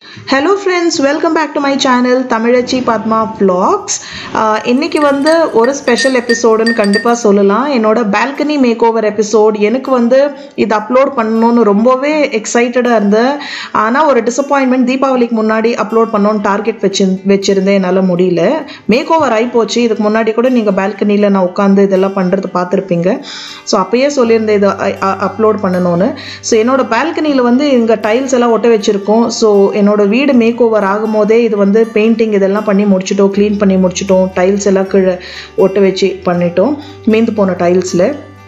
hello friends welcome back to my channel Tamizhachi Padma vlogs ஆஹ் இன்னைக்கு வந்து ஒரு ஸ்பெஷல் எபிசோடுன்னு கண்டிப்பாக சொல்லலாம் என்னோட பால்கனி மேக் ஓவர் எபிசோட் எனக்கு வந்து இது அப்லோட் பண்ணணும்னு ரொம்பவே எக்ஸைட்டடாக இருந்தேன் ஆனால் ஒரு டிசப்பாயின்மெண்ட் தீபாவளிக்கு முன்னாடி அப்லோட் பண்ணணும்னு டார்கெட் வச்சு வச்சுருந்தேன் என்னால் முடியல மேக் ஓவர் ஆகிப்போச்சு இதுக்கு முன்னாடி கூட நீங்கள் பால்கனியில் நான் உட்காந்து இதெல்லாம் பண்ணுறது பார்த்துருப்பீங்க ஸோ அப்பயே சொல்லியிருந்தேன் இதை அப்லோட் பண்ணணும்னு ஸோ என்னோட பால்கனியில் வந்து இங்கே டைல்ஸ் எல்லாம் ஒட்ட வச்சுருக்கோம் ஸோ என்னோட வீடு மேக் ஓவர் ஆகும் போதே இது வந்து பெயிண்டிங் இதெல்லாம் பண்ணி முடிச்சிட்டோம் க்ளீன் பண்ணி முடிச்சிட்டோம் டைல்ஸ் எல்லாம் கீழே ஒட்ட வச்சு பண்ணிட்டோம் மீந்து போன டைல்ஸில்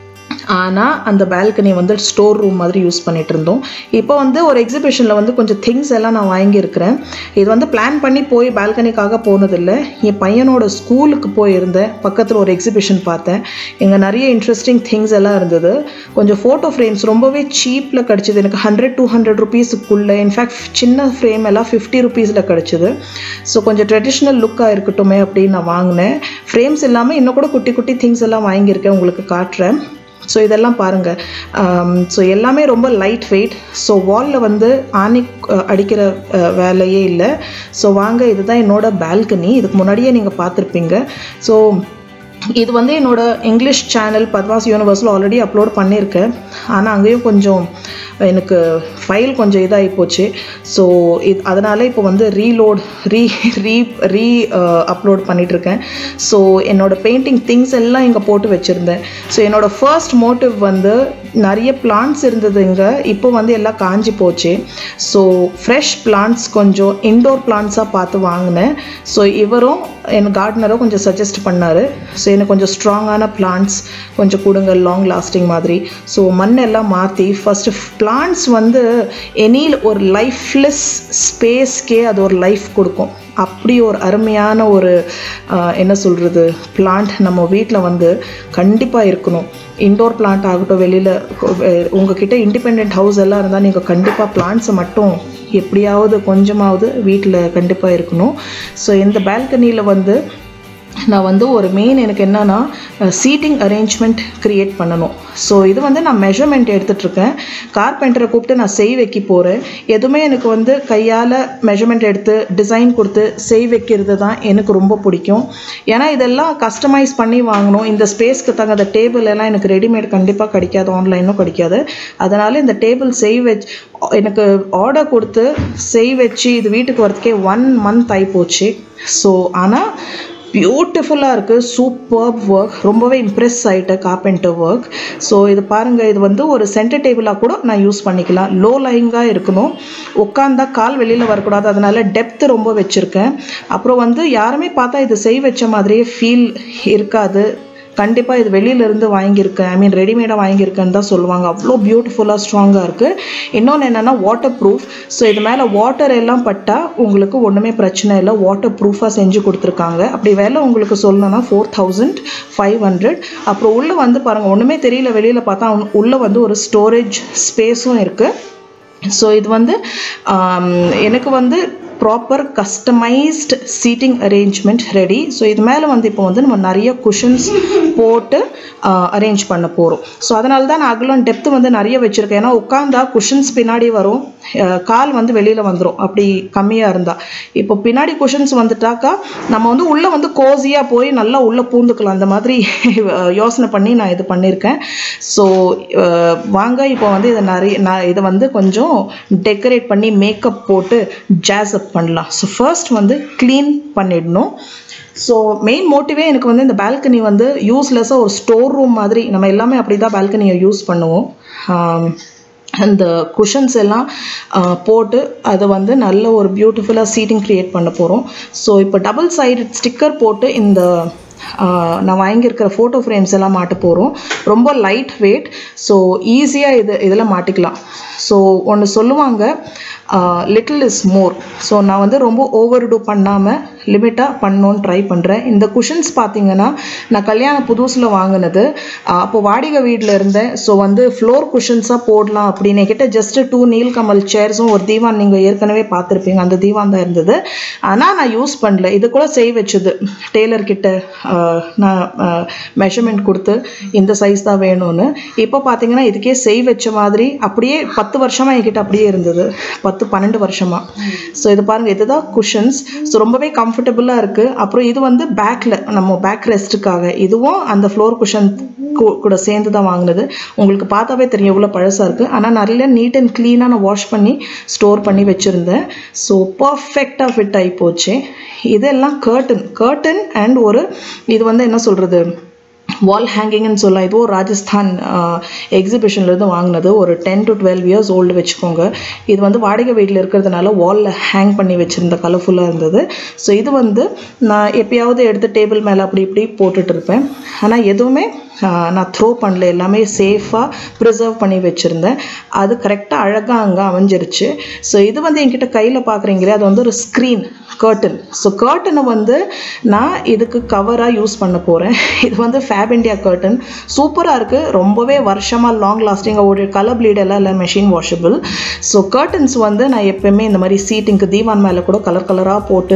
ஆனால் அந்த பால்கனி வந்து ஸ்டோர் ரூம் மாதிரி யூஸ் பண்ணிட்டு இருந்தோம் இப்போ வந்து ஒரு எக்ஸிபிஷனில் வந்து கொஞ்சம் திங்ஸ் எல்லாம் நான் வாங்கியிருக்கிறேன் இது வந்து பிளான் பண்ணி போய் பால்கனிக்காக போனதில்லை என் பையனோட ஸ்கூலுக்கு போயிருந்தேன் பக்கத்தில் ஒரு எக்ஸிபிஷன் பார்த்தேன் இங்கே நிறைய இன்ட்ரெஸ்டிங் திங்ஸ் எல்லாம் இருந்தது கொஞ்சம் ஃபோட்டோ ஃப்ரேம்ஸ் ரொம்பவே சீப்பில் கிடச்சிது எனக்கு ஹண்ட்ரட் டூ ஹண்ட்ரட் ருபீஸுக்குள்ளே இன்ஃபேக்ட் சின்ன ஃப்ரேம் எல்லாம் ஃபிஃப்டி ருபீஸில் கிடச்சிது ஸோ கொஞ்சம் ட்ரெடிஷ்னல் லுக்காக இருக்கட்டுமே அப்படின்னு நான் வாங்கினேன் ஃப்ரேம்ஸ் இல்லாமல் இன்னும் கூட குட்டி குட்டி திங்ஸ் எல்லாம் வாங்கியிருக்கேன் உங்களுக்கு காட்டுறேன் ஸோ இதெல்லாம் பாருங்கள் ஸோ எல்லாமே ரொம்ப லைட் வெயிட் ஸோ வாலில் வந்து ஆணி அஹ், அடிக்கிற அஹ், வேலையே இல்லை ஸோ வாங்க இதுதான் என்னோட பால்கனி இதுக்கு முன்னாடியே நீங்கள் பார்த்துருப்பீங்க ஸோ இது வந்து என்னோட இங்கிலீஷ் சேனல் பத்மாஸ் யூனிவர்ஸில் ஆல்ரெடி அப்லோட் பண்ணியிருக்கேன் ஆனால் அங்கேயும் கொஞ்சம் எனக்கு ஃபைல் கொஞ்சம் இதாகி போச்சு ஸோ இது அதனால் இப்போ வந்து reload re re re upload பண்ணிகிட்ருக்கேன் ஸோ என்னோட பெயிண்டிங் திங்ஸ் எல்லாம் இங்கே போட்டு வச்சுருந்தேன் ஸோ என்னோட ஃபர்ஸ்ட் மோட்டிவ் வந்து நிறைய பிளான்ட்ஸ் இருந்தது இங்கே இப்போ வந்து எல்லாம் காஞ்சி போச்சு ஸோ ஃப்ரெஷ் பிளான்ட்ஸ் கொஞ்சம் இன்டோர் பிளான்ட்ஸாக பார்த்து வாங்கினேன் ஸோ இவரும் என் கார்டனரும் கொஞ்சம் சஜஸ்ட் பண்ணார் ஸோ எனக்கு கொஞ்சம் ஸ்ட்ராங்கான பிளான்ட்ஸ் கொஞ்சம் கொடுங்க லாங் லாஸ்டிங் மாதிரி ஸோ மண்ணெல்லாம் மாற்றி ஃபஸ்ட்டு பிளான்ட்ஸ் வந்து எனி ஒரு லைஃப்லெஸ் ஸ்பேஸ்க்கே அது ஒரு லைஃப் கொடுக்கும் அப்படி ஒரு அருமையான ஒரு ஆஹ், என்ன சொல்கிறது பிளான்ட் நம்ம வீட்டில் வந்து கண்டிப்பாக இருக்கணும் இன்டோர் பிளான்ட் ஆகட்டும் வெளியில் உங்ககிட்ட இண்டிபெண்ட் ஹவுஸ் எல்லாம் இருந்தால் நீங்கள் கண்டிப்பாக பிளான்ட்ஸை மட்டும் எப்படியாவது கொஞ்சமாவது வீட்டில் கண்டிப்பாக இருக்கணும் ஸோ இந்த பால்கனியில் வந்து நான் வந்து ஒரு மெயின் எனக்கு என்னன்னா சீட்டிங் அரேஞ்ச்மெண்ட் க்ரியேட் பண்ணணும் ஸோ இது வந்து நான் மெஷர்மெண்ட் எடுத்துட்ருக்கேன் கார்பெண்டரை கூப்பிட்டு நான் செய் வைக்க போகிறேன் எதுவுமே எனக்கு வந்து கையால் மெஷர்மெண்ட் எடுத்து டிசைன் கொடுத்து செய் வைக்கிறது தான் எனக்கு ரொம்ப பிடிக்கும் ஏன்னா இதெல்லாம் கஸ்டமைஸ் பண்ணி வாங்கணும் இந்த ஸ்பேஸ்க்கு தகுந்த டேபிள் எல்லாம் எனக்கு ரெடிமேட் கண்டிப்பாக கிடைக்காது ஆன்லைனும் கிடைக்காது அதனால் இந்த டேபிள் செய் வச்சு எனக்கு ஆர்டர் கொடுத்து செய் வச்சு இது வீட்டுக்கு வரதுக்கே ஒன் மந்த் ஆகி போச்சு ஸோ ஆனால் பியூட்டிஃபுல்லாக இருக்குது சூப்பர் ஒர்க் ரொம்பவே இம்ப்ரெஸ் ஆகிட்டேன் கார்பெண்டர் ஒர்க் ஸோ இது பாருங்கள் இது வந்து ஒரு சென்டர் டேபிளாக கூட நான் யூஸ் பண்ணிக்கலாம் லோ லைங்காக இருக்கணும் உட்காந்தா கால் வெளியில் வரக்கூடாது அதனால டெப்த்து ரொம்ப வச்சுருக்கேன் அப்புறம் வந்து யாருமே பார்த்தா இது செய் வச்ச மாதிரியே ஃபீல் இருக்காது கண்டிப்பாக இது வெளியிலேருந்து வாங்கியிருக்கேன் ஐ மீன் ரெடிமேடாக வாங்கியிருக்கேன்னு தான் சொல்லுவாங்க அவ்வளோ பியூட்டிஃபுல்லாக ஸ்ட்ராங்காக இருக்குது இன்னொன்று என்னென்னா வாட்டர் ப்ரூஃப் ஸோ இது மேலே வாட்டர் எல்லாம் பட்டால் உங்களுக்கு ஒன்றுமே பிரச்சனை இல்லை வாட்டர் ப்ரூஃபாக செஞ்சு கொடுத்துருக்காங்க அப்படி வேலை உங்களுக்கு சொல்லணும்னா ஃபோர் தௌசண்ட் ஃபைவ் ஹண்ட்ரட் அப்புறம் உள்ளே வந்து பாருங்கள் ஒன்றுமே தெரியல வெளியில் பார்த்தா உள்ளே வந்து ஒரு ஸ்டோரேஜ் ஸ்பேஸும் இருக்குது ஸோ இது வந்து ஆம், எனக்கு வந்து proper customised seating arrangement ready so இது மேலே வந்து இப்போ வந்து நம்ம நிறைய குஷன்ஸ் போட்டு அரேஞ்ச் பண்ண போகிறோம் ஸோ அதனால தான் நான் அகலம் டெப்த்து வந்து நிறைய வச்சுருக்கேன் ஏன்னா உட்காந்தா குஷன்ஸ் பின்னாடி வரும் அஹ், கால் வந்து வெளியில் வந்துடும் அப்படி கம்மியாக இருந்தால் இப்போ பின்னாடி குஷன்ஸ் வந்துட்டாக்கா நம்ம வந்து உள்ளே வந்து கோசியாக போய் நல்லா உள்ளே பூந்துக்கலாம் அந்த மாதிரி அஹ், யோசனை பண்ணி நான் இது பண்ணியிருக்கேன் ஸோ வாங்க இப்போ வந்து இதை நிறைய நான் இதை வந்து கொஞ்சம் டெக்கரேட் பண்ணி மேக்கப் போட்டு ஜாஸ் அப் பண்ணலாம் ஸோ ஃபர்ஸ்ட் வந்து க்ளீன் பண்ணிடணும் ஸோ மெயின் மோட்டிவே எனக்கு வந்து இந்த பால்கனி வந்து யூஸ்லெஸ்ஸாக ஒரு ஸ்டோர் ரூம் மாதிரி நம்ம எல்லாமே அப்படி தான் பால்கனியை யூஸ் பண்ணுவோம் ஆம், அந்த குஷன்ஸ் எல்லாம் ஆ, போட்டு அதை வந்து நல்ல ஒரு பியூட்டிஃபுல்லாக சீட்டிங் க்ரியேட் பண்ண போகிறோம் ஸோ இப்போ டபுள் சைடு ஸ்டிக்கர் போட்டு இந்த ஆ, நான் வாங்கியிருக்கிற ஃபோட்டோ ஃப்ரேம்ஸ் எல்லாம் மாட்ட போகிறோம் ரொம்ப லைட் வெயிட் ஸோ ஈஸியாக இது இதில் மாட்டிக்கலாம் ஸோ ஒன்று சொல்லுவாங்க லிட்டில் இஸ் மோர் ஸோ நான் வந்து ரொம்ப ஓவர் டூ பண்ணாமல் லிமிட்டாக பண்ணணும்னு ட்ரை பண்ணுறேன் இந்த குஷன்ஸ் பார்த்தீங்கன்னா நான் கல்யாண புதுசில் வாங்கினது அப்போ வாடகை வீட்டில் இருந்தேன் ஸோ வந்து ஃப்ளோர் குஷன்ஸாக போடலாம் அப்படின்னு கிட்ட ஜஸ்ட் டூ நீல்கமல் சேர்ஸும் ஒரு தீவான் நீங்கள் ஏற்கனவே பார்த்துருப்பீங்க அந்த தீவான் தான் இருந்தது ஆனால் நான் யூஸ் பண்ணல இது கூட செய் வச்சது டெய்லர் கிட்ட ஆஹ், நான் மெஷர்மெண்ட் கொடுத்து இந்த சைஸ் தான் வேணும்னு இப்போ பார்த்தீங்கன்னா இதுக்கே செய் வச்ச மாதிரி அப்படியே பத்து வருஷமாக என்கிட்ட அப்படியே இருந்தது பத்து பன்னெண்டு வருஷமாக ஸோ இது பாருங்கள் இதுதான் குஷன்ஸ் ஸோ ரொம்பவே கம்ஃபர்டபுளாக இருக்குது அப்புறம் இது வந்து பேக்கில் நம்ம பேக் ரெஸ்ட்டுக்காக இதுவும் அந்த ஃப்ளோர் குஷன் கூட சேர்ந்து தான் வாங்கினது உங்களுக்கு பார்த்தாவே தெரியும் எவ்வளோ பழசாக இருக்குது ஆனால் நிறைய நீட் அண்ட் க்ளீனாக நான் வாஷ் பண்ணி ஸ்டோர் பண்ணி வச்சுருந்தேன் ஸோ பர்ஃபெக்டாக ஃபிட் ஆகி போச்சு இதெல்லாம் கர்டன் கர்டன் அண்ட் ஒரு இது வந்து என்ன சொல்கிறது வால் ஹேங்கிங்னு சொல்லலாம் இதுவும் ராஜஸ்தான் எக்ஸிபிஷன்லேருந்து வாங்கினது ஒரு ten to twelve years old வச்சுக்கோங்க இது வந்து வாடகை வீட்டில் இருக்கிறதுனால வாலில் ஹேங் பண்ணி வச்சுருந்த கலர்ஃபுல்லாக இருந்தது ஸோ இது வந்து நான் எப்பயாவது எடுத்து டேபிள் மேலே அப்படி இப்படி போட்டுட்டு இருப்பேன் ஆனால் எதுவுமே ஆஹ், நான் த்ரோ பண்ணல எல்லாமே சேஃபாக ப்ரிசர்வ் பண்ணி வச்சுருந்தேன் அது கரெக்டாக அழகாக அங்கே அமைஞ்சிருச்சு ஸோ இது வந்து என்கிட்ட கையில் பார்க்குறீங்களே அது வந்து ஒரு ஸ்க்ரீன் கர்டன் ஸோ கர்ட்டனை வந்து நான் இதுக்கு கவராக யூஸ் பண்ண போகிறேன் இது வந்து ஃபேப் இண்டியா கர்டன் சூப்பராக இருக்குது ரொம்பவே வருஷமாக லாங் லாஸ்டிங்காக ஒரு கலர் ப்ளீட் எல்லாம் இல்லை மெஷின் வாஷபிள் ஸோ கர்டன்ஸ் வந்து நான் எப்பயுமே இந்த மாதிரி சீட்டிங்க்கு தீவான் மேலே கூட கலர் கலராக போட்டு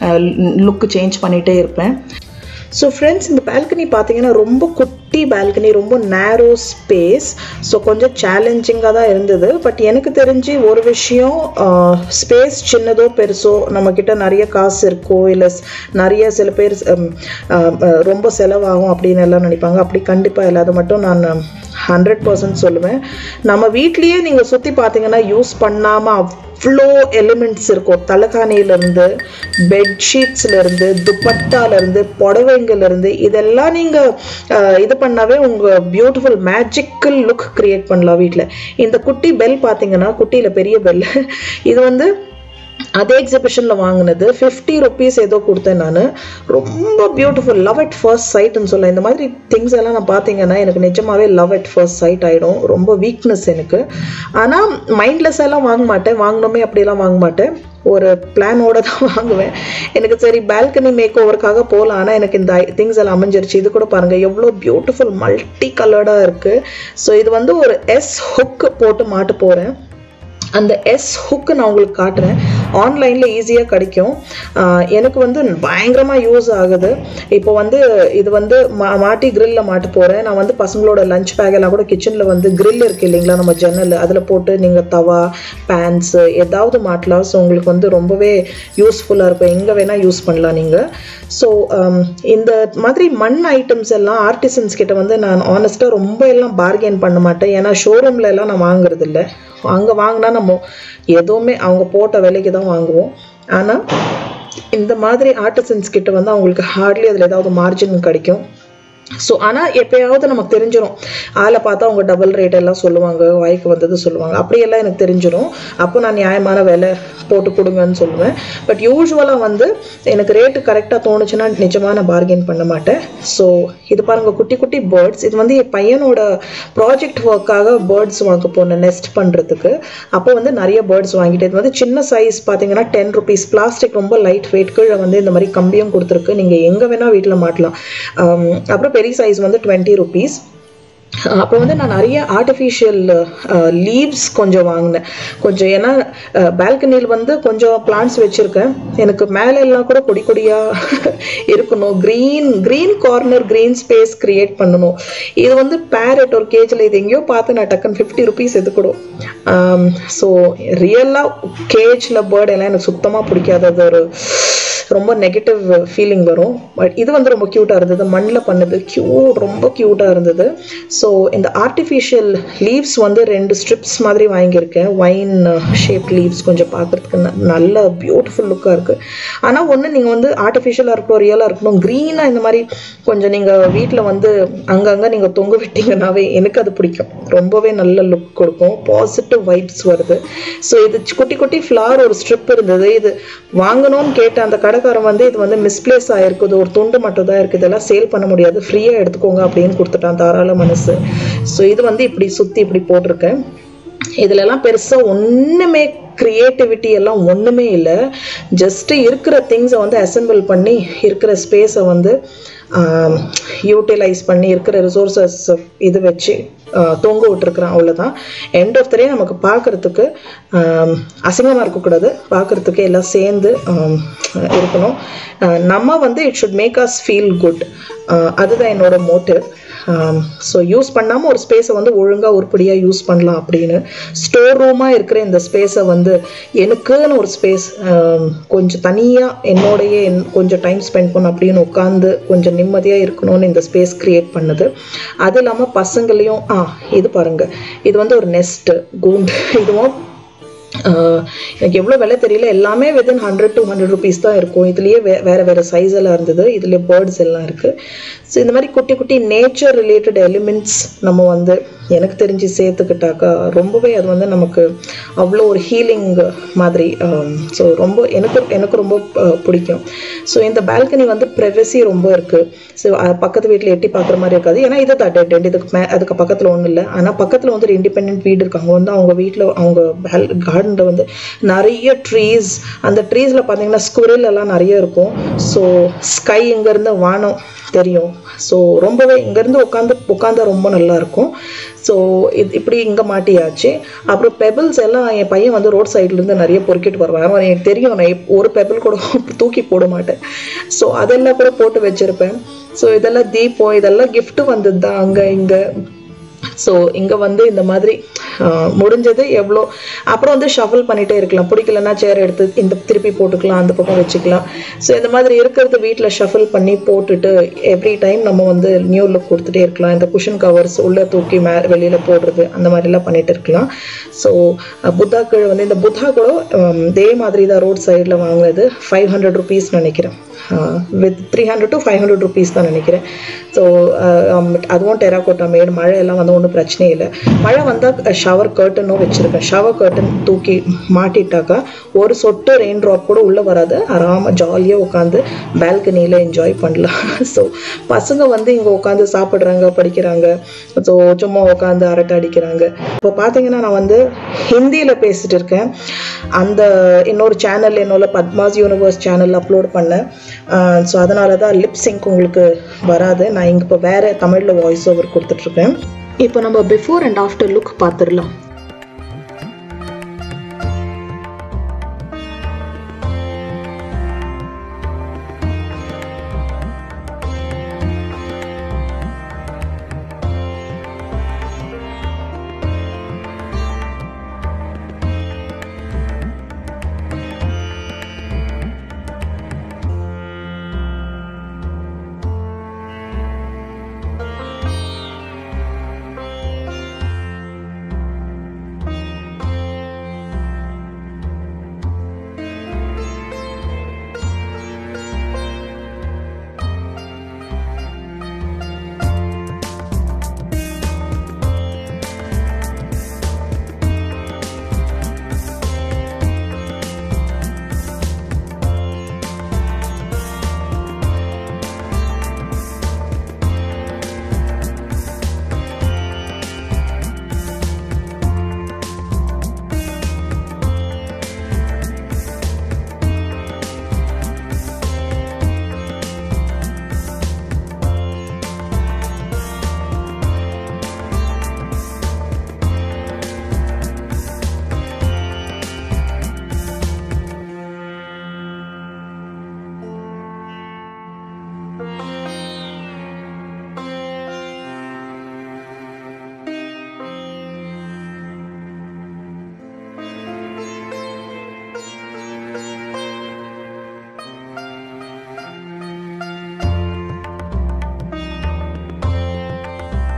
லுக்கு சேஞ்ச் பண்ணிகிட்டே இருப்பேன் ஸோ ஃப்ரெண்ட்ஸ் இந்த பால்கனி பார்த்தீங்கன்னா ரொம்ப குட்டி பால்கனி ரொம்ப நேரோ ஸ்பேஸ் ஸோ கொஞ்சம் சேலஞ்சிங்காக தான் இருந்தது பட் எனக்கு தெரிஞ்சு ஒரு விஷயம் ஸ்பேஸ் சின்னதோ பெருசோ நம்மக்கிட்ட நிறைய காசு இருக்கோ இல்லை நிறைய சில பேர் ஹம், ஆஹ், ஆஹ், ரொம்ப செலவாகும் அப்படின்னு எல்லாம் நினைப்பாங்க அப்படி கண்டிப்பாக இல்லை அது மட்டும் நான் ஹண்ட்ரட் பர்சன்ட் சொல்லுவேன் நம்ம வீட்லேயே நீங்கள் சுற்றி பார்த்தீங்கன்னா யூஸ் பண்ணாமல் அவ்வளோ எலிமெண்ட்ஸ் இருக்கும் தலைகாணியிலேருந்து பெட்ஷீட்ஸ்லேருந்து துப்பட்டாலேருந்து புடவைங்கலேருந்து இதெல்லாம் நீங்கள் இது பண்ணாவே உங்கள் பியூட்டிஃபுல் மேஜிக்கல் லுக் கிரியேட் பண்ணலாம் வீட்டில் இந்த குட்டி பெல் பார்த்தீங்கன்னா குட்டியில் பெரிய பெல் இது வந்து அதே எக்ஸிபிஷனில் வாங்கினது ஃபிஃப்டி ருபீஸ் ஏதோ கொடுத்தேன் நான் ரொம்ப பியூட்டிஃபுல் லவ் அட் ஃபர்ஸ்ட் சைட்னு சொல்ல இந்த மாதிரி திங்ஸ் எல்லாம் நான் பார்த்தீங்கன்னா எனக்கு நிஜமாவே லவ் அட் ஃபர்ஸ்ட் சைட் ஆகிடும் ரொம்ப வீக்னஸ் எனக்கு ஆனால் மைண்ட்லெஸ் எல்லாம் வாங்க மாட்டேன் வாங்கணுமே அப்படியெல்லாம் வாங்க மாட்டேன் ஒரு பிளானோட தான் வாங்குவேன் எனக்கு சரி பால்கனி மேக் ஓவருக்காக போகலாம் ஆனால் எனக்கு இந்த திங்ஸ் எல்லாம் அமைஞ்சிருச்சு இது கூட பாருங்கள் எவ்வளோ பியூட்டிஃபுல் மல்டி கலர்டாக இருக்குது ஸோ இது வந்து ஒரு எஸ் ஹுக் போட்டு மாட்ட போகிறேன் அந்த எஸ் ஹுக்கு நான் உங்களுக்கு காட்டுறேன் ஆன்லைனில் ஈஸியாக கிடைக்கும் ஆஹ் எனக்கு வந்து பயங்கரமாக யூஸ் ஆகுது இப்போ வந்து இது வந்து மா மாட்டி கிரில்ல மாட்ட போகிறேன் நான் வந்து பசங்களோட லஞ்ச் பேக் எல்லாம் கூட கிச்சனில் வந்து grill இருக்கு இல்லைங்களா நம்ம ஜன்னல் அதில் போட்டு நீங்கள் தவா பேன்ஸு ஏதாவது மாட்டலாம் ஸோ உங்களுக்கு வந்து ரொம்பவே யூஸ்ஃபுல்லாக இருக்கும் எங்கே வேணால் யூஸ் பண்ணலாம் நீங்கள் ஸோ இந்த மாதிரி மண் ஐட்டம்ஸ் எல்லாம் ஆர்டிசன்ஸ் கிட்ட வந்து நான் ஆனஸ்ட்டாக ரொம்ப எல்லாம் பார்கெயின் பண்ண மாட்டேன் ஏன்னா ஷோரூம்ல எல்லாம் நான் வாங்குறது இல்லை அங்கே வாங்கினா நம்ம எதுவுமே அவங்க போட்ட விலைக்கு தான் வாங்குவோம் ஆனால் இந்த மாதிரி ஆர்டிசன்ஸ் கிட்ட வந்து அவங்களுக்கு ஹார்ட்லி அதில் ஏதாவது மார்ஜின் கிடைக்கும் ஸோ ஆனால் எப்பயாவது நமக்கு தெரிஞ்சிடும் ஆளை பார்த்தா அவங்க டபுள் ரேட் எல்லாம் சொல்லுவாங்க வாய்க்கு வந்தது சொல்லுவாங்க அப்படியெல்லாம் எனக்கு தெரிஞ்சிடும் அப்போ நான் நியாயமான விலை போட்டு கொடுங்கன்னு சொல்லுவேன் பட் யூஸ்வலாக வந்து எனக்கு ரேட்டு கரெக்டாக தோணுச்சுன்னா நிஜமாக நான் பார்கெயின் பண்ண மாட்டேன் ஸோ இது பாருங்க குட்டி குட்டி பேர்ட்ஸ் இது வந்து என் பையனோட ப்ராஜெக்ட் ஒர்க்காக பேர்ட்ஸ் வாங்க போனேன் நெஸ்ட் பண்ணுறதுக்கு அப்போ வந்து நிறைய பேர்ட்ஸ் வாங்கிட்டு இது வந்து சின்ன சைஸ் பார்த்தீங்கன்னா டென் ருபீஸ் பிளாஸ்டிக் ரொம்ப லைட் வெயிட் கீழே வந்து இந்த மாதிரி கம்பியும் கொடுத்துருக்கு நீங்கள் எங்கே வேணால் வீட்டில் மாட்டலாம் ஆம், அப்புறம் பெரிய சைஸ் வந்து டுவெண்ட்டி ருபீஸ் அப்புறம் வந்து நான் நிறைய ஆர்டிஃபிஷியல் லீவ்ஸ் கொஞ்சம் வாங்கினேன் கொஞ்சம் ஏன்னா பால்கனியில் வந்து கொஞ்சம் பிளான்ட்ஸ் வச்சுருக்கேன் எனக்கு மேலே எல்லாம் கூட கொடி கொடியாக இருக்கணும் green green corner green space create பண்ணணும் இது வந்து பேரட் ஒரு கேஜில் இது எங்கேயோ பார்த்து நான் டக்குன்னு ஃபிஃப்டி ருபீஸ் எதுக்கூடும் ஸோ ரியலாக கேஜில் பேர்ட் எல்லாம் எனக்கு சுத்தமாக பிடிக்காது அது ஒரு ரொம்ப நெகட்டிவ் ஃபீலிங் வரும் பட் இது வந்து ரொம்ப க்யூட்டாக இருந்தது மண்ணில் பண்ணது க்யூட் ரொம்ப க்யூட்டாக இருந்தது ஸோ இந்த ஆர்டிஃபிஷியல் லீவ்ஸ் வந்து ரெண்டு ஸ்ட்ரிப்ஸ் மாதிரி வாங்கியிருக்கேன் ஒயின் ஷேப் லீவ்ஸ் கொஞ்சம் பார்க்குறதுக்கு நல்ல பியூட்டிஃபுல் லுக்காக இருக்குது ஆனால் ஒன்று நீங்கள் வந்து ஆர்டிஃபிஷியலாக இருக்கட்டும் ரியலாக இருக்கணும் க்ரீனாக இந்த மாதிரி கொஞ்சம் நீங்கள் வீட்டில் வந்து அங்கங்கே நீங்கள் தொங்க விட்டீங்கன்னாவே எனக்கு அது பிடிக்கும் ரொம்பவே நல்ல லுக் கொடுக்கும் பாசிட்டிவ் வைப்ஸ் வருது ஸோ இது குட்டி குட்டி ஃப்ளவர் ஒரு ஸ்ட்ரிப் இருந்தது இது வாங்கணும்னு கேட்ட அந்த கடைக்காரன் வந்து இது வந்து மிஸ்பிளேஸ் ஆயிருக்குது ஒரு துண்டு மட்டும் தான் இருக்குது இதெல்லாம் சேல் பண்ண முடியாது ஃப்ரீயாக எடுத்துக்கோங்க அப்படின்னு கொடுத்துட்டான் தாராள மனசு ஸோ இது வந்து இப்படி சுற்றி இப்படி போட்டிருக்கேன் இதுலலாம் பெருசாக ஒன்றுமே க்ரியேட்டிவிட்டி எல்லாம் ஒன்றுமே இல்லை ஜஸ்ட் இருக்கிற திங்ஸை வந்து அசெம்பிள் பண்ணி இருக்கிற ஸ்பேஸை வந்து யூட்டிலைஸ் பண்ணி இருக்கிற ரிசோர்ஸஸ் இது வச்சு தொங்க விட்டுருக்குறேன் அவ்வளோதான் எண்ட் ஆஃப் த டே நமக்கு பார்க்குறதுக்கு அசிங்கமாக இருக்கக்கூடாது பார்க்குறதுக்கு எல்லாம் சேர்ந்து இருக்கணும் நம்ம வந்து it should make us feel good அதுதான் என்னோட மோட்டிவ் ஸோ யூஸ் பண்ணாமல் ஒரு ஸ்பேஸை வந்து ஒழுங்காக உருப்படியாக யூஸ் பண்ணலாம் அப்படின்னு ஸ்டோர் ரூமாக இருக்கிற இந்த ஸ்பேஸை வந்து எனக்குன்னு ஒரு ஸ்பேஸ் கொஞ்சம் தனியாக என்னோடையே கொஞ்சம் டைம் ஸ்பெண்ட் பண்ண அப்படின்னு உட்காந்து கொஞ்சம் நிம்மதியாக இருக்கணும்னு இந்த ஸ்பேஸ் க்ரியேட் பண்ணுது அது இல்லாமல் பசங்களையும் ஆ இது பாருங்கள் இது வந்து ஒரு நெஸ்ட்டு கூண்டு இதுவும் எனக்கு எவ்வளோ விலை தெரியல எல்லாமே within hundred two hundred rupees தான் இருக்கும் இதுலேயே வே வேறு வேறு சைஸ் எல்லாம் இருந்தது இதுலேயே பேர்ட்ஸ் எல்லாம் இருக்குது ஸோ இந்த மாதிரி குட்டி குட்டி நேச்சர் ரிலேட்டட் எலிமெண்ட்ஸ் நம்ம வந்து எனக்கு தெரிஞ்சு சேர்த்துக்கிட்டாக்கா ரொம்பவே அது வந்து நமக்கு அவ்வளோ ஒரு ஹீலிங் மாதிரி ஸோ ரொம்ப எனக்கு எனக்கு ரொம்ப பிடிக்கும் ஸோ இந்த பால்கனி வந்து ப்ரைவசி ரொம்ப இருக்குது ஸோ பக்கத்து வீட்டில் எட்டி பார்க்குற மாதிரி இருக்காது ஏன்னா இது தட் டென்ட் இதுக்கு மே அதுக்கு பக்கத்தில் ஒன்றும் இல்லை ஆனால் பக்கத்தில் வந்து ஒரு இண்டிபெண்ட் வீடு இருக்காங்க வந்து அவங்க வீட்டில் அவங்க பால் கார்டனில் வந்து நிறைய ட்ரீஸ் அந்த ட்ரீஸில் பார்த்தீங்கன்னா ஸ்குரில் எல்லாம் நிறைய இருக்கும் ஸோ ஸ்கை இங்கேருந்து வானம் தெரியும் ஸோ ரொம்பவே இங்கேருந்து உட்காந்து உட்காந்தா ரொம்ப நல்லா இருக்கும் ஸோ இது இப்படி இங்கே மாட்டியாச்சு அப்புறம் பெபிள்ஸ் எல்லாம் என் பையன் வந்து ரோட் சைட்லேருந்து நிறைய பொறுக்கிட்டு வருவான் அவன் எனக்கு தெரியும் நான் ஒரு பெபிள் கூட தூக்கி போட மாட்டேன் ஸோ அதெல்லாம் கூட போட்டு வச்சுருப்பேன் ஸோ இதெல்லாம் தீபம் இதெல்லாம் கிஃப்ட்டு வந்தது தான் அங்கே இங்கே ஸோ இங்கே வந்து இந்த மாதிரி முடிஞ்சது எவ்வளோ அப்புறம் வந்து ஷஃபில் பண்ணிகிட்டே இருக்கலாம் பிடிக்கலன்னா சேர் எடுத்து இந்த திருப்பி போட்டுக்கலாம் அந்த பக்கம் வச்சுக்கலாம் ஸோ இந்த மாதிரி இருக்கிறது வீட்டில் ஷஃபில் பண்ணி போட்டுட்டு எவ்ரி டைம் நம்ம வந்து நியூ லுக் கொடுத்துட்டே இருக்கலாம் இந்த குஷன் கவர்ஸ் உள்ளே தூக்கி மே வெளியில் போடுறது அந்த மாதிரிலாம் பண்ணிட்டு இருக்கலாம் ஸோ புத்தா கீழே வந்து இந்த புத்தா கூட இதே மாதிரி தான் ரோட் சைடில் வாங்கினது ஃபைவ் ஹண்ட்ரட் ருபீஸ் நினைக்கிறேன் with three hundred to five hundred rupees தான் நினைக்கிறேன் ஸோ அதுவும் டெராகோட்டா மேடு மழை எல்லாம் வந்து ஒன்றும் பிரச்சனையே இல்லை மழை வந்தால் ஷவர் கர்ட்டனும் வச்சுருக்கேன் ஷவர் கர்ட்டன் தூக்கி மாட்டிட்டாக்கா ஒரு சொட்டு ரெயின் ட்ராப் கூட உள்ளே வராது ஆறாமல் ஜாலியாக உட்காந்து பால்கனியில் என்ஜாய் பண்ணலாம் ஸோ பசங்க வந்து இங்கே உட்காந்து சாப்பிட்றாங்க படிக்கிறாங்க ஸோ சும்மா உட்காந்து அரட்டை அடிக்கிறாங்க இப்போ பார்த்தீங்கன்னா நான் வந்து ஹிந்தியில் பேசிட்டு இருக்கேன் அந்த இன்னொரு சேனல் என்னோட பத்மாஸ் யூனிவர்ஸ் சேனல் அப்லோட் பண்ணேன் ஸோ அதனால தான் லிப் சிங்க் உங்களுக்கு வராது நான் இங்கே இப்போ வேறு தமிழில் வாய்ஸ் ஓவர் கொடுத்துட்ருக்கேன் இப்போ நம்ம பிஃபோர் அண்ட் ஆஃப்டர் லுக் பார்த்துடலாம்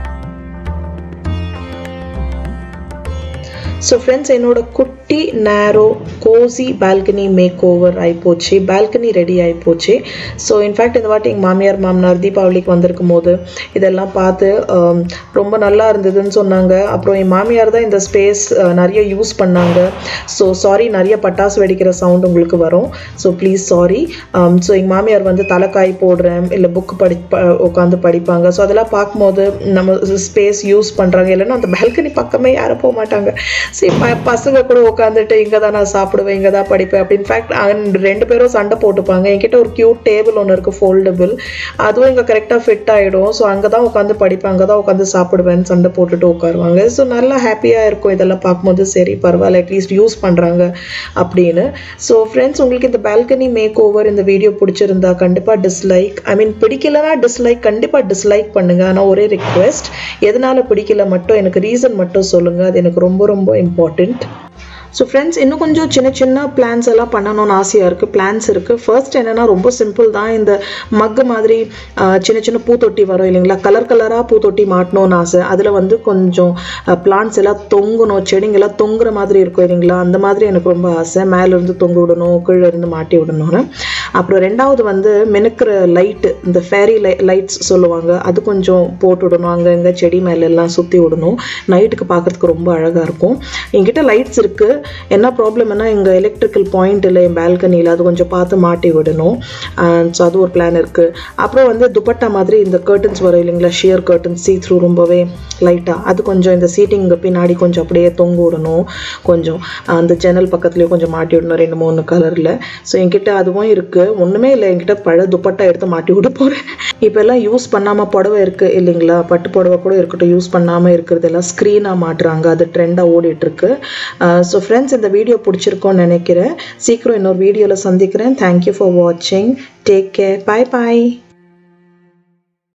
ஸோ ஃப்ரெண்ட்ஸ் என்னோட குட்டி narrow cosy balcony make over ஆகிப்போச்சு பால்கனி ரெடி ஆகிப்போச்சு ஸோ இன்ஃபேக்ட் இந்த வாட்டி எங்கள் மாமியார் மாமனார் தீபாவளிக்கு வந்திருக்கும் போது இதெல்லாம் பார்த்து ஆம், ரொம்ப நல்லா இருந்ததுன்னு சொன்னாங்க அப்புறம் என் மாமியார் தான் இந்த ஸ்பேஸ் நிறைய யூஸ் பண்ணாங்க ஸோ சாரி நிறைய பட்டாசு வெடிக்கிற சவுண்ட் உங்களுக்கு வரும் ஸோ ப்ளீஸ் சாரி ஸோ எங்கள் மாமியார் வந்து தலைக்காய் போடுறேன் இல்லை புக் படி உட்காந்து படிப்பாங்க ஸோ அதெல்லாம் பார்க்கும்போது நம்ம ஸ்பேஸ் யூஸ் பண்ணுறாங்க இல்லைன்னா அந்த பால்கனி பக்கமே யாரும் போக மாட்டாங்க சரி ப பசங்க கூட உட்காந்துட்டு இங்கே தான் நான் சாப்பிடுவேன் இங்கே தான் படிப்பேன் அப்படி இன்ஃபேக்ட் ரெண்டு பேரும் சண்டை போட்டுப்பாங்க என்கிட்ட ஒரு க்யூட் டேபிள் ஒன்று இருக்குது ஃபோல்டபுள் அதுவும் இங்கே கரெக்டாக ஃபிட் ஆகிடும் ஸோ அங்கே தான் உட்காந்து படிப்பேன் அங்கே தான் உட்காந்து சாப்பிடுவேன்னு சண்டை போட்டுட்டு உட்காருவாங்க ஸோ நல்லா ஹாப்பியாக இருக்கும் இதெல்லாம் பார்க்கும்போது சரி பரவாயில்ல அட்லீஸ்ட் யூஸ் பண்ணுறாங்க அப்படின்னு ஸோ ஃப்ரெண்ட்ஸ் உங்களுக்கு இந்த பால்கனி மேக் ஓவர் இந்த வீடியோ பிடிச்சிருந்தா கண்டிப்பாக டிஸ்லைக் ஐ மீன் பிடிக்கலனா டிஸ்லைக் கண்டிப்பாக டிஸ்லைக் பண்ணுங்க ஆனால் ஒரே ரிக்வெஸ்ட் எதனால பிடிக்கல மட்டும் எனக்கு ரீசன் மட்டும் சொல்லுங்கள் அது எனக்கு ரொம்ப ரொம்ப இம்பார்ட்டண்ட் ஸோ ஃப்ரெண்ட்ஸ் இன்னும் கொஞ்சம் சின்ன சின்ன பிளான்ஸ் எல்லாம் பண்ணணும்னு ஆசையாக இருக்குது பிளான்ஸ் இருக்குது ஃபர்ஸ்ட் என்னென்னா ரொம்ப சிம்பிள் தான் இந்த மக்கு மாதிரி ஆஹ், சின்ன சின்ன பூத்தொட்டி வரும் இல்லைங்களா கலர் கலராக பூத்தொட்டி மாட்டணும்னு ஆசை அதில் வந்து கொஞ்சம் பிளான்ஸ் எல்லாம் தொங்கணும் செடிங்கெல்லாம் தொங்குற மாதிரி இருக்கும் இல்லைங்களா அந்த மாதிரி எனக்கு ரொம்ப ஆசை மேலே இருந்து தொங்க விடணும் கீழே இருந்து மாட்டி விடணும்னு அப்புறம் ரெண்டாவது வந்து மினுக்கிற லைட்டு இந்த ஃபேரி லை லைட்ஸ் சொல்லுவாங்க அது கொஞ்சம் போட்டு விடணும் அங்கே இங்கே செடி மேலே எல்லாம் சுற்றி விடணும் நைட்டுக்கு பார்க்கறதுக்கு ரொம்ப அழகாக இருக்கும் என்கிட்ட லைட்ஸ் இருக்குது என்ன ப்ராப்ளம்னா இங்கே எலக்ட்ரிக்கல் பாயிண்ட் இல்லை என் பால்கனியில் அது கொஞ்சம் பார்த்து மாட்டி விடணும் ஸோ அது ஒரு பிளான் இருக்குது அப்புறம் வந்து துப்பட்டா மாதிரி இந்த கர்டன்ஸ் வரும் இல்லைங்களா ஷியர் கர்டன்ஸ் சீ த்ரூ ரொம்பவே லைட்டாக அது கொஞ்சம் இந்த சீட்டிங் பின்னாடி கொஞ்சம் அப்படியே தொங்க விடணும் கொஞ்சம் அந்த ஜன்னல் பக்கத்துலேயும் கொஞ்சம் மாட்டி விடணும் ரெண்டு மூணு கலரில் ஸோ என்கிட்ட அதுவும் இருக்குது ஒன்றுமே இல்லை என்கிட்ட பழ துப்பட்டா எடுத்து மாட்டி விட போகிறேன் இப்போல்லாம் யூஸ் பண்ணாமல் புடவை இருக்குது இல்லைங்களா பட்டு புடவை கூட இருக்கட்டும் யூஸ் பண்ணாமல் இருக்கிறதெல்லாம் ஸ்க்ரீனாக மாட்டுறாங்க அது ட்ரெண்டாக ஓடிட்டுருக்கு ஸோ ஃப்ரெண்ட்ஸ் இந்த வீடியோ பிடிச்சிருக்கோன்னு நினைக்கிறேன் சீக்கிரம் இன்னொரு வீடியோவில் சந்திக்கிறேன் தேங்க்யூ ஃபார் வாட்சிங் டேக் கேர் பாய் பாய்